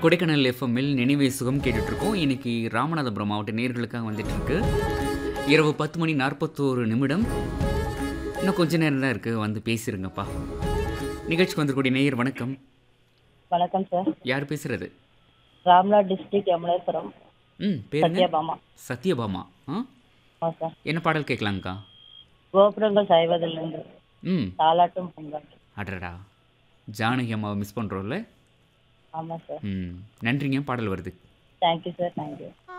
கொடைக்கானல் எஃப்எம்மில் நினைவே சுகம் கேட்டுட்ருக்கோம் இன்னைக்கு ராமநாதபுரம் மாவட்ட நேர்களுக்காக வந்துட்டு இருக்கு இரவு பத்து மணி நாற்பத்தோரு நிமிடம் இன்னும் கொஞ்ச நேரம் தான் இருக்குது வந்து பேசிருங்கப்பா நிகழ்ச்சிக்கு வந்திருக்கூடிய நேயர் வணக்கம் வணக்கம் சார் யார் பேசுறது ராம்நாத் டிஸ்ட்ரிக்ட் யமுனேஸ்வரம் ம் பேருங்க சத்யபாமா சத்யபாமா ஆ ஆமாம் சார் என்ன பாடல் கேட்கலாங்க்கா கோபுரங்கள் சாய்வதிலிருந்து ம் தாலாட்டும் பொங்கல் அடடா ஜானகி அம்மாவை மிஸ் பண்ணுறோம்ல ஆமாம் சார் ம் நன்றிங்க பாடல் வருது தேங்க்யூ சார் தேங்க்யூ